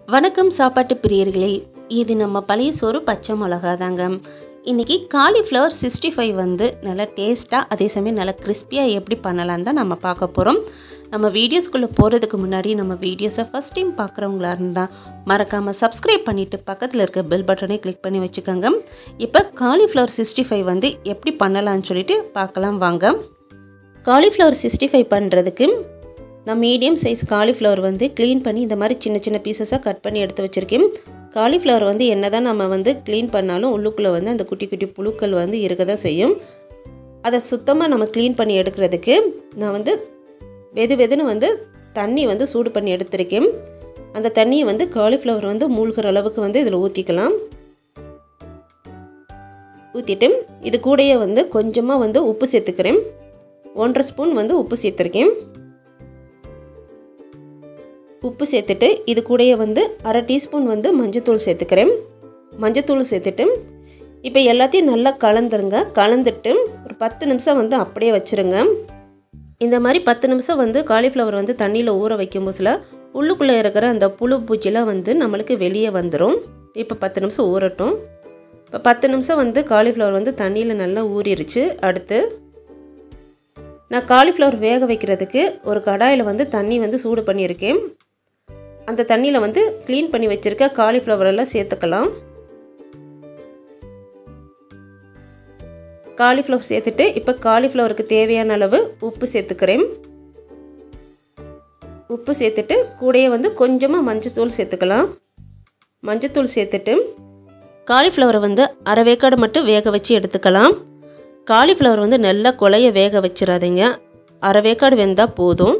வணக்கம் சாப்பாட்டு பிரியர்களே இது நம்ம பழைய சோறு பச்சை மிளகா தாங்க இன்றைக்கி காலிஃப்ளவர் சிக்ஸ்டி ஃபைவ் வந்து நல்லா டேஸ்ட்டாக அதே சமயம் நல்லா கிறிஸ்பியாக எப்படி பண்ணலான்னு தான் நம்ம பார்க்க போகிறோம் நம்ம வீடியோஸ்குள்ளே போகிறதுக்கு முன்னாடி நம்ம வீடியோஸை ஃபஸ்ட் டைம் பார்க்குறவங்களா இருந்தால் மறக்காமல் சப்ஸ்கிரைப் பண்ணிவிட்டு பக்கத்தில் இருக்க பெல் பட்டனை கிளிக் பண்ணி வச்சுக்கோங்க இப்போ காலிஃப்ளவர் சிக்ஸ்டி ஃபைவ் வந்து எப்படி பண்ணலான்னு சொல்லிட்டு பார்க்கலாம் வாங்க காலிஃப்ளவர் சிக்ஸ்டி ஃபைவ் பண்ணுறதுக்கு நான் மீடியம் சைஸ் காலிஃப்ளவர் வந்து க்ளீன் பண்ணி இந்த மாதிரி சின்ன சின்ன பீசஸாக கட் பண்ணி எடுத்து வச்சுருக்கேன் காலிஃப்ளவர் வந்து என்ன தான் நம்ம வந்து க்ளீன் பண்ணாலும் உள்ளுக்குள்ளே வந்து அந்த குட்டி குட்டி புழுக்கள் வந்து இருக்க தான் செய்யும் அதை சுத்தமாக நம்ம க்ளீன் பண்ணி எடுக்கிறதுக்கு நான் வந்து வெது வெதுன்னு வந்து தண்ணி வந்து சூடு பண்ணி எடுத்திருக்கேன் அந்த தண்ணியை வந்து காலிஃப்ளவர் வந்து மூழ்கிற அளவுக்கு வந்து இதில் ஊற்றிக்கலாம் ஊற்றிட்டு இது கூடயே வந்து கொஞ்சமாக வந்து உப்பு சேர்த்துக்கிறேன் ஒன்றரை ஸ்பூன் வந்து உப்பு சேர்த்துருக்கேன் உப்பு சேர்த்துட்டு இது கூடயே வந்து அரை டீஸ்பூன் வந்து மஞ்சத்தூள் சேர்த்துக்கிறேன் மஞ்சத்தூள் சேர்த்துட்டு இப்போ எல்லாத்தையும் நல்லா கலந்துருங்க கலந்துட்டு ஒரு பத்து நிமிஷம் வந்து அப்படியே வச்சுருங்க இந்த மாதிரி பத்து நிமிஷம் வந்து காலிஃப்ளவர் வந்து தண்ணியில் ஊற வைக்கும் போதுல உள்ளுக்குள்ளே இருக்கிற அந்த புழு பூச்சிலாம் வந்து நம்மளுக்கு வெளியே வந்துடும் இப்போ பத்து நிமிஷம் ஊறட்டும் இப்போ பத்து நிமிஷம் வந்து காலிஃப்ளவர் வந்து தண்ணியில் நல்லா ஊறிடுச்சு அடுத்து நான் காலிஃப்ளவர் வேக வைக்கிறதுக்கு ஒரு கடாயில் வந்து தண்ணி வந்து சூடு பண்ணியிருக்கேன் அந்த தண்ணியில் வந்து க்ளீன் பண்ணி வச்சுருக்க காலிஃப்ளவர் எல்லாம் சேர்த்துக்கலாம் காலிஃப்ளவர் சேர்த்துட்டு இப்போ காலிஃப்ளவருக்கு தேவையான அளவு உப்பு சேர்த்துக்கிறேன் உப்பு சேர்த்துட்டு கூடயே வந்து கொஞ்சமாக மஞ்சத்தூள் சேர்த்துக்கலாம் மஞ்சத்தூள் சேர்த்துட்டு காலிஃப்ளவரை வந்து அரை வேக்காடு மட்டும் வேக வச்சு எடுத்துக்கலாம் காலிஃப்ளவர் வந்து நல்லா கொலைய வேக வச்சிடாதீங்க அரை வேக்காடு வெந்தால் போதும்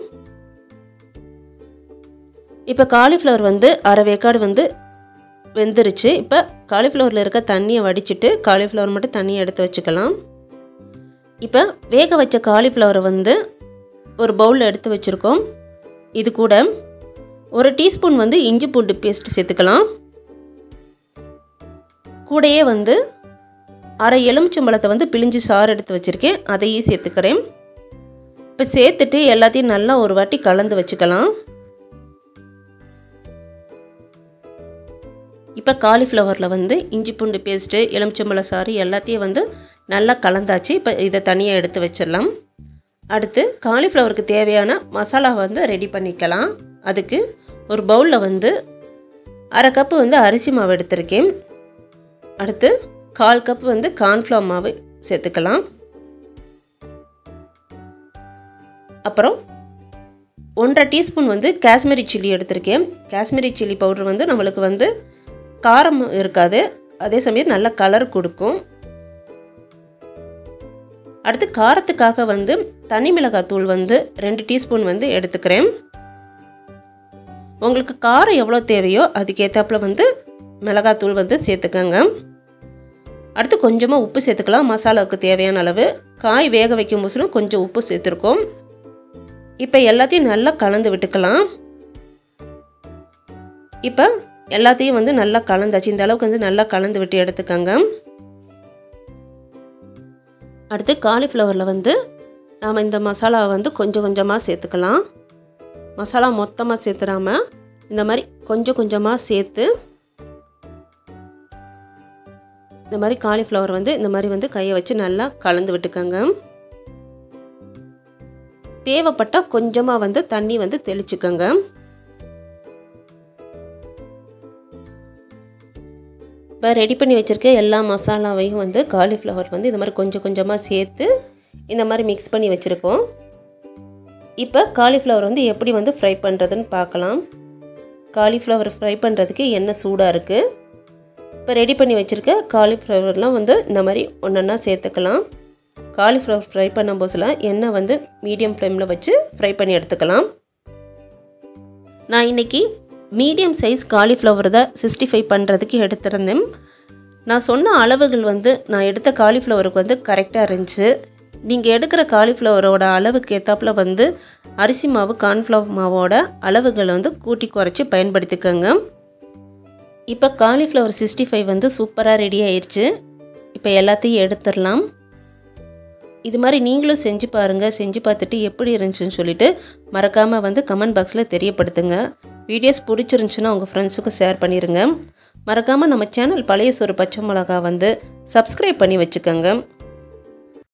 இப்போ காலிஃப்ளவர் வந்து அரை வேக்காடு வந்து வெந்துருச்சு இப்போ காலிஃப்ளவரில் இருக்க தண்ணியை வடிச்சிட்டு காலிஃப்ளவர் மட்டும் தண்ணியை எடுத்து வச்சுக்கலாம் இப்போ வேக வச்ச காலிஃப்ளவரை வந்து ஒரு பவுலில் எடுத்து வச்சுருக்கோம் இது கூட ஒரு டீஸ்பூன் வந்து இஞ்சி பூண்டு பேஸ்ட் சேர்த்துக்கலாம் கூடையே வந்து அரை எலுமிச்சம்பழத்தை வந்து பிழிஞ்சு சாறு எடுத்து வச்சுருக்கேன் அதையும் சேர்த்துக்கிறேன் இப்போ சேர்த்துட்டு எல்லாத்தையும் நல்லா ஒரு வாட்டி கலந்து வச்சுக்கலாம் இப்போ காலிஃப்ளவரில் வந்து இஞ்சி பூண்டு பேஸ்ட்டு எலுமிச்சம்பழ சாறு எல்லாத்தையும் வந்து நல்லா கலந்தாச்சு இப்போ இதை தனியாக எடுத்து வச்சிடலாம் அடுத்து காலிஃப்ளவருக்கு தேவையான மசாலா வந்து ரெடி பண்ணிக்கலாம் அதுக்கு ஒரு பவுலில் வந்து அரை கப்பு வந்து அரிசி மாவு எடுத்திருக்கேன் அடுத்து கால் கப் வந்து கார்ன்ஃப்ளவர் மாவு சேர்த்துக்கலாம் அப்புறம் ஒன்றரை டீஸ்பூன் வந்து காஷ்மீரி சில்லி எடுத்திருக்கேன் காஷ்மீரி சில்லி பவுடர் வந்து நம்மளுக்கு வந்து காரம் இருக்காது அதே சமயம் நல்ல கலர் கொடுக்கும் அடுத்து காரத்துக்காக வந்து தனி மிளகாய் தூள் வந்து ரெண்டு டீஸ்பூன் வந்து எடுத்துக்கிறேன் உங்களுக்கு காரம் எவ்வளோ தேவையோ அதுக்கேற்றாப்புல வந்து மிளகாத்தூள் வந்து சேர்த்துக்கோங்க அடுத்து கொஞ்சமாக உப்பு சேர்த்துக்கலாம் மசாலாவுக்கு தேவையான அளவு காய் வேக வைக்கும் போதும் கொஞ்சம் உப்பு சேர்த்துருக்கோம் இப்போ எல்லாத்தையும் நல்லா கலந்து விட்டுக்கலாம் இப்போ எல்லாத்தையும் வந்து நல்லா கலந்தாச்சு இந்த அளவுக்கு வந்து நல்லா கலந்து விட்டு எடுத்துக்கோங்க அடுத்து காலிஃப்ளவரில் வந்து நாம் இந்த மசாலாவை வந்து கொஞ்சம் கொஞ்சமாக சேர்த்துக்கலாம் மசாலா மொத்தமாக சேர்த்துடாம இந்த மாதிரி கொஞ்சம் கொஞ்சமாக சேர்த்து இந்த மாதிரி காலிஃப்ளவர் வந்து இந்த மாதிரி வந்து கையை வச்சு நல்லா கலந்து விட்டுக்கோங்க தேவைப்பட்டால் கொஞ்சமாக வந்து தண்ணி வந்து தெளிச்சுக்கோங்க இப்போ ரெடி பண்ணி வச்சுருக்க எல்லா மசாலாவையும் வந்து காலிஃப்ளவர் வந்து இந்த மாதிரி கொஞ்சம் கொஞ்சமாக சேர்த்து இந்த மாதிரி மிக்ஸ் பண்ணி வச்சுருக்கோம் இப்போ காலிஃப்ளவர் வந்து எப்படி வந்து ஃப்ரை பண்ணுறதுன்னு பார்க்கலாம் காலிஃப்ளவர் ஃப்ரை பண்ணுறதுக்கு எண்ணெய் சூடாக இருக்குது இப்போ ரெடி பண்ணி வச்சுருக்க காலிஃப்ளவர்லாம் வந்து இந்த மாதிரி ஒன்றா சேர்த்துக்கலாம் காலிஃப்ளவர் ஃப்ரை பண்ணும் போதுலாம் எண்ணெய் வந்து மீடியம் ஃப்ளேமில் வச்சு ஃப்ரை பண்ணி எடுத்துக்கலாம் நான் இன்றைக்கி மீடியம் சைஸ் காலிஃப்ளவர் தான் சிக்ஸ்டி ஃபைவ் பண்ணுறதுக்கு எடுத்திருந்தேன் நான் சொன்ன அளவுகள் வந்து நான் எடுத்த காலிஃப்ளவருக்கு வந்து கரெக்டாக இருந்துச்சு நீங்கள் எடுக்கிற காலிஃப்ளவரோட அளவுக்கு ஏற்றாப்புல வந்து அரிசி மாவு கார்ன்ஃப்ளவர் மாவோட அளவுகளை வந்து கூட்டி குறைச்சி பயன்படுத்திக்கோங்க இப்போ காலிஃப்ளவர் சிக்ஸ்டி ஃபைவ் வந்து சூப்பராக ரெடி ஆயிடுச்சு இப்போ எல்லாத்தையும் எடுத்துடலாம் இது மாதிரி நீங்களும் செஞ்சு பாருங்கள் செஞ்சு பார்த்துட்டு எப்படி இருந்துச்சுன்னு சொல்லிட்டு மறக்காமல் வந்து கமெண்ட் பாக்ஸில் தெரியப்படுத்துங்க வீடியோஸ் பிடிச்சிருந்துச்சுன்னா உங்கள் ஃப்ரெண்ட்ஸுக்கும் ஷேர் பண்ணிடுங்க மறக்காமல் நம்ம சேனல் பழைய சோறு பச்சை மிளகா வந்து சப்ஸ்கிரைப் பண்ணி வச்சுக்கோங்க